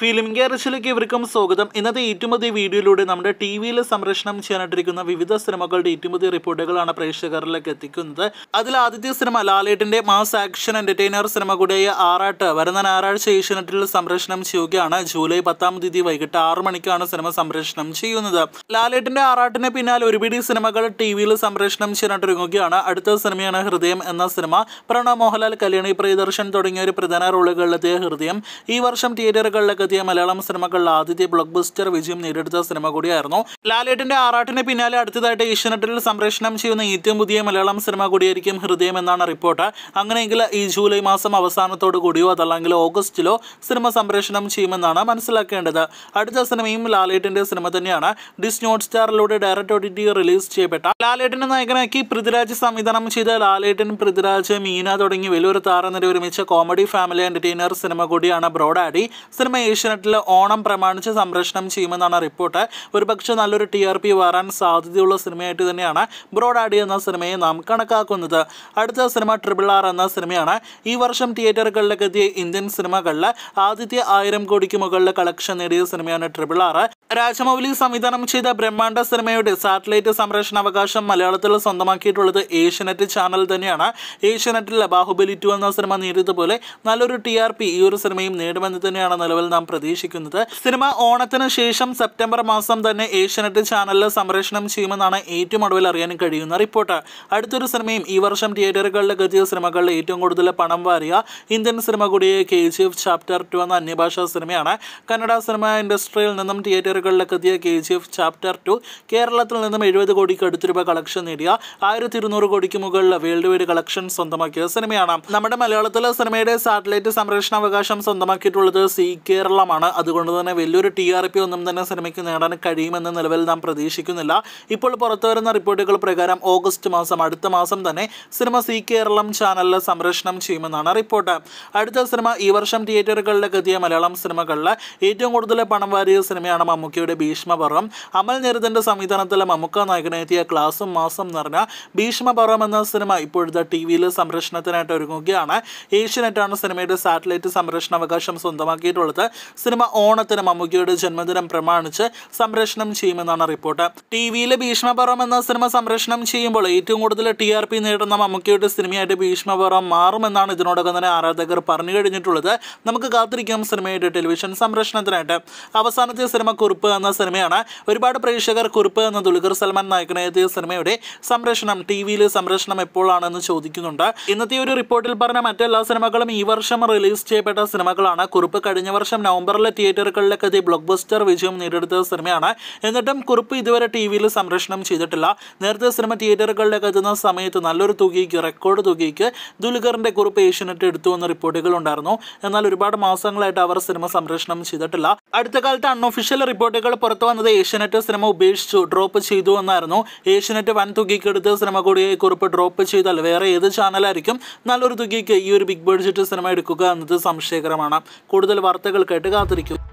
film ഗാരേജിലേക്ക് ഇവർക്കും സ്വാഗതം ഇന്നത്തെ ഏറ്റവും പുതിയ വീഡിയോയിലൂടെ നമ്മുടെ ടി വിയിൽ സംപ്രേഷണം ചെയ്യാനായിട്ടിരിക്കുന്ന വിവിധ സിനിമകളുടെ ഏറ്റവും പുതിയ റിപ്പോർട്ടുകളാണ് പ്രേക്ഷകരിലേക്ക് എത്തിക്കുന്നത് അതിൽ ആദ്യത്തെ സിനിമ ലാലേട്ടിന്റെ മാസ് ആക്ഷൻ എന്റർടൈനർ സിനിമ കൂടിയായ ആറാട്ട് വരുന്ന ഞായറാഴ്ച ഏഷ്യനെറ്റിൽ സംപ്രേഷണം ചെയ്യുകയാണ് ജൂലൈ പത്താം തീയതി വൈകിട്ട് ആറ് മണിക്കാണ് സിനിമ സംപ്രേഷണം ചെയ്യുന്നത് ലാലേട്ടിന്റെ ആറാട്ടിന് പിന്നാലെ ഒരുപിടി സിനിമകൾ ടി വിയിൽ സംപ്രേഷണം ചെയ്യാനായിട്ടിറങ്ങുകയാണ് അടുത്ത സിനിമയാണ് ഹൃദയം എന്ന സിനിമ പ്രണവ് മോഹൻലാൽ കല്യാണി പ്രിയദർശൻ തുടങ്ങിയ ഒരു പ്രധാന റോളുകളിലെത്തിയ ഹൃദയം ഈ വർഷം തിയേറ്ററുകളിലേക്ക് എത്തിയ മലയാളം സിനിമകളിൽ ആദ്യത്തെ ബ്ലോക്ക് ബസ്റ്റർ വിജയം നേടിയെടുത്ത സിനിമ കൂടിയായിരുന്നു ലാലേട്ടിന്റെ ആറാട്ടിന് പിന്നാലെ അടുത്തതായിട്ട് ഏഷ്യനെറ്റിൽ സംപ്രേഷണം ചെയ്യുന്ന ഏറ്റവും പുതിയ മലയാളം സിനിമ കൂടിയായിരിക്കും ഹൃദയം എന്നാണ് റിപ്പോർട്ട് അങ്ങനെയെങ്കിൽ ഈ ജൂലൈ മാസം അവസാനത്തോടു കൂടിയോ അതല്ലെങ്കിൽ ഓഗസ്റ്റിലോ സിനിമ സംപ്രേഷണം ചെയ്യുമെന്നാണ് മനസ്സിലാക്കേണ്ടത് അടുത്ത സിനിമയും ലാലേട്ടിന്റെ സിനിമ തന്നെയാണ് ഡിസ് നോട്ട് സ്റ്റാറിലൂടെ ഡയറക്റ്റ് ഒ ടി റിലീസ് ചെയ്യപ്പെട്ട ലാലേട്ടിനെ നായകനാക്കി പൃഥ്വിരാജ് സംവിധാനം ചെയ്ത ലാലേട്ടൻ പൃഥ്വിരാജ് മീന തുടങ്ങി വലിയൊരു താരനിര ഒരുമിച്ച കോമഡി ഫാമിലി എന്റർടൈനർ സിനിമ കൂടിയാണ് ബ്രോഡാഡി സിനിമ ഏഷ്യനെറ്റിൽ ഓണം പ്രമാണിച്ച് സംപ്രേഷണം ചെയ്യുമെന്നാണ് റിപ്പോർട്ട് ഒരുപക്ഷെ നല്ലൊരു ടി ആർ പി വരാൻ സാധ്യതയുള്ള സിനിമയായിട്ട് തന്നെയാണ് ബ്രോഡാഡി എന്ന സിനിമയെ നാം കണക്കാക്കുന്നത് അടുത്ത സിനിമ ട്രിപ്പിൾ ആർ എന്ന സിനിമയാണ് ഈ വർഷം തിയേറ്ററുകളിലേക്ക് എത്തിയ ഇന്ത്യൻ സിനിമകളിൽ ആദ്യത്തെ ആയിരം കോടിക്ക് മുകളിൽ കളക്ഷൻ നേടിയ സിനിമയാണ് ട്രിപ്പിൾ ആർ രാജമൗലി സംവിധാനം ചെയ്ത ബ്രഹ്മാണ്ഡ സിനിമയുടെ സാറ്റലൈറ്റ് സംപ്രേഷണ അവകാശം മലയാളത്തിൽ സ്വന്തമാക്കിയിട്ടുള്ളത് ഏഷ്യനെറ്റ് ചാനൽ തന്നെയാണ് ഏഷ്യനെറ്റിൽ ബാഹുബലി ടു എന്ന സിനിമ നേടിയതുപോലെ നല്ലൊരു ടി ആർ പി ഈ ഒരു സിനിമയും നേടുമെന്ന് തന്നെയാണ് നിലവിൽ നാം പ്രതീക്ഷിക്കുന്നത് സിനിമ ഓണത്തിന് ശേഷം സെപ്റ്റംബർ മാസം തന്നെ ഏഷ്യനെറ്റ് ചാനലിൽ സംപ്രേഷണം ചെയ്യുമെന്നാണ് ഏറ്റവും ഒടുവിൽ അറിയാൻ കഴിയുന്ന റിപ്പോർട്ട് അടുത്തൊരു സിനിമയും ഈ വർഷം തിയേറ്ററുകളിലേക്ക് എത്തിയ സിനിമകളിൽ ഏറ്റവും കൂടുതൽ പണം വാരിയ ഇന്ത്യൻ സിനിമ കൂടിയ K G F chapter two എന്ന അന്യഭാഷാ സിനിമയാണ് കന്നഡ സിനിമ ഇൻഡസ്ട്രിയിൽ നിന്നും തിയേറ്ററുകളിലേക്ക് എത്തിയ K G F chapter two കേരളത്തിൽ നിന്നും എഴുപത് കോടിക്ക് അടുത്ത് രൂപ കളക്ഷൻ നേടിയ ആയിരത്തി ഇരുന്നൂറ് കോടിക്ക് മുകളിൽ വേൾഡ് വൈഡ് കളക്ഷൻ സ്വന്തമാക്കിയ സിനിമയാണ് നമ്മുടെ മലയാളത്തിലെ സിനിമയുടെ സാറ്റലൈറ്റ് സംരക്ഷണ അവകാശം സ്വന്തമാക്കിയിട്ടുള്ളത് സി കേരളമാണ് അതുകൊണ്ട് തന്നെ വലിയൊരു ടി ആർ പി ഒന്നും തന്നെ സിനിമയ്ക്ക് നേടാൻ കഴിയുമെന്ന് നിലവിൽ നാം പ്രതീക്ഷിക്കുന്നില്ല ഇപ്പോൾ പുറത്തു വരുന്ന റിപ്പോർട്ടുകൾ പ്രകാരം ഓഗസ്റ്റ് മാസം അടുത്ത മാസം തന്നെ സിനിമ സി കേരളം ചാനലിൽ സംരക്ഷണം ചെയ്യുമെന്നാണ് റിപ്പോർട്ട് അടുത്ത സിനിമ ഈ വർഷം തിയേറ്ററുകളിലേക്ക് എത്തിയ മലയാളം സിനിമകളിൽ ഏറ്റവും കൂടുതൽ പണം വാരിയ സിനിമയാണ് മമ്മൂക്കയുടെ ഭീഷ്മപർവം അമൽ നിരുതന്റെ സംവിധാനത്തിൽ മമ്മൂക്ക നായകനെത്തിയ ക്ലാസും മാസം നിറഞ്ഞ ഭീഷ്മപർവം എന്ന സിനിമ ഇപ്പോഴത്തെ ടി വിയിൽ സംരക്ഷണത്തിനായിട്ട് ഒരുങ്ങുകയാണ് ഏഷ്യനെറ്റാണ് സിനിമയുടെ സാറ്റലൈറ്റ് സംരക്ഷണ അവകാശം സ്വന്തമാക്കിയിട്ടുള്ളത് സിനിമ ഓണത്തിന് മമ്മൂക്കയുടെ ജന്മദിനം പ്രമാണിച്ച് സംരക്ഷണം ചെയ്യുമെന്നാണ് റിപ്പോർട്ട് ടി വിയിൽ ഭീഷ്മപർവം എന്ന സിനിമ സംരക്ഷണം ചെയ്യുമ്പോൾ ഏറ്റവും കൂടുതൽ ടി ആർ പി നേടുന്ന മമ്മൂക്കയുടെ സിനിമയായിട്ട് ഭീഷ്മപർവം മാറുമെന്നാണ് ഇതിനോടകം തന്നെ ആരാധകർ പറഞ്ഞു കഴിഞ്ഞിട്ടുള്ളത് നമുക്ക് കാത്തിരിക്കാം സിനിമയുടെ ടെലിവിഷൻ സംരക്ഷണത്തിനായിട്ട് അവസാനത്തെ സിനിമ കുറിപ്പ് എന്ന സിനിമയാണ് ഒരുപാട് പ്രേക്ഷകർ കുറിപ്പ് എന്ന ദുൽഖർ സൽമാൻ നായകനെത്തിയ സിനിമയുടെ സംരക്ഷണം ടി വിയിൽ സംരക്ഷണം എപ്പോഴാണെന്ന് ചോദിക്കുന്നുണ്ട് ഇന്നത്തെ ഒരു റിപ്പോർട്ടിൽ പറഞ്ഞ മറ്റെല്ലാ സിനിമകളും ഈ വർഷം റിലീസ് ചെയ്യപ്പെട്ട സിനിമകളാണ് കുറിപ്പ് കഴിഞ്ഞ വർഷം നവംബറിലെ തിയേറ്ററുകളിലേക്ക് എത്തി ബ്ലോക്ക് ബസ്റ്റർ വിജയം നേടിയെടുത്ത സിനിമയാണ് എന്നിട്ടും കുറിപ്പ് ഇതുവരെ ടി വിയിൽ സംരക്ഷണം ചെയ്തിട്ടില്ല നേരത്തെ സിനിമ തിയേറ്ററുകളിലേക്ക് എത്തുന്ന സമയത്ത് നല്ലൊരു തുകയ്ക്ക് റെക്കോർഡ് തുകയ്ക്ക് ദുൽഖറിന്റെ കുറിപ്പ് ഏഷ്യനെറ്റ് എടുത്തു എന്ന റിപ്പോർട്ടുകൾ ഉണ്ടായിരുന്നു എന്നാൽ ഒരുപാട് മാസങ്ങളായിട്ട് അവർ സിനിമ സംരക്ഷണം ചെയ്തിട്ടില്ല അടുത്ത കാലത്ത് അൺഒഫീഷ്യൽ റിപ്പോർട്ടുകൾ പുറത്തു വന്നത് ഏഷ്യനെറ്റ് സിനിമ ഉപേക്ഷിച്ചു ഡ്രോപ്പ് ചെയ്തു എന്നായിരുന്നു ഏഷ്യനെറ്റ് വൻ തുകയ്ക്ക് എടുത്ത് സിനിമ കൂടിയായി കുറിപ്പ് ഡ്രോപ്പ് ചെയ്താൽ വേറെ ഏത് ചാനലായിരിക്കും നല്ലൊരു തുകയ്ക്ക് ഈ ഒരു ബിഗ് ബഡ്ജറ്റ് സിനിമ എടുക്കുക എന്നത് സംശയകരമാണ് കൂടുതൽ വാർത്തകൾ കേട്ട് കാത്തിരിക്കും